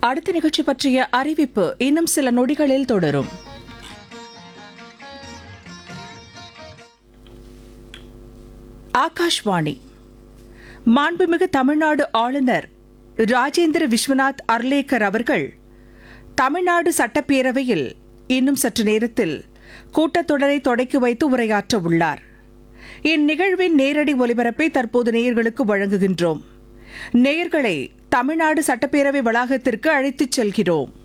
அடுத்த நிகழ்ச்சி பற்றிய அறிவிப்பு இன்னும் சில நொடிகளில் தொடரும் ஆகாஷ்வாணி மாண்புமிகு தமிழ்நாடு ஆளுநர் ராஜேந்திர விஸ்வநாத் அர்லேக்கர் அவர்கள் தமிழ்நாடு சட்டப்பேரவையில் இன்னும் சற்று நேரத்தில் கூட்டத்தொடரை தொடக்கி வைத்து உரையாற்ற உள்ளார் இந்நிகழ்வின் நேரடி ஒலிபரப்பை தற்போது நேயர்களுக்கு வழங்குகின்றோம் நேயர்களை தமிழ்நாடு சட்டப்பேரவை வளாகத்திற்கு அழைத்துச் செல்கிறோம்